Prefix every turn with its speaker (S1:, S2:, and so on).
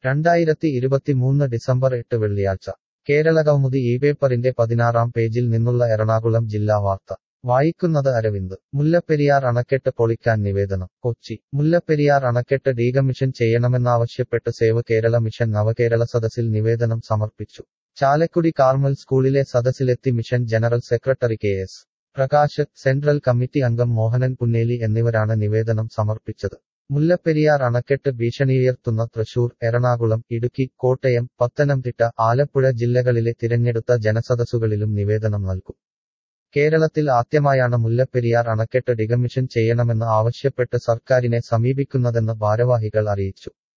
S1: രണ്ടായിരത്തി ഇരുപത്തിമൂന്ന് ഡിസംബർ എട്ട് വെള്ളിയാഴ്ച കേരള കൗമുദി ഈ പേപ്പറിന്റെ പതിനാറാം പേജിൽ നിന്നുള്ള എറണാകുളം ജില്ലാ വാർത്ത വായിക്കുന്നത് അരവിന്ദ് മുല്ലപ്പെരിയാർ അണക്കെട്ട് പൊളിക്കാൻ നിവേദനം കൊച്ചി മുല്ലപ്പെരിയാർ അണക്കെട്ട് ഡീകമ്മീഷൻ ചെയ്യണമെന്നാവശ്യപ്പെട്ട് സേവ് കേരള മിഷൻ നവകേരള സദസ്സിൽ നിവേദനം സമർപ്പിച്ചു ചാലക്കുടി കാർമൽ സ്കൂളിലെ സദസ്സിലെത്തി mission general secretary K S Prakash central committee അംഗം മോഹനൻ പുന്നേലി എന്നിവരാണ് നിവേദനം സമർപ്പിച്ചത് മുല്ലപ്പെരിയാർ അണക്കെട്ട് ഭീഷണിയുയർത്തുന്ന തൃശൂർ എറണാകുളം ഇടുക്കി കോട്ടയം പത്തനംതിട്ട ആലപ്പുഴ ജില്ലകളിലെ തിരഞ്ഞെടുത്ത ജനസദസ്സുകളിലും നിവേദനം നൽകും കേരളത്തിൽ ആദ്യമായാണ് മുല്ലപ്പെരിയാർ അണക്കെട്ട് ഡികമ്മീഷൻ ചെയ്യണമെന്ന് ആവശ്യപ്പെട്ട് സർക്കാരിനെ സമീപിക്കുന്നതെന്ന് ഭാരവാഹികൾ അറിയിച്ചു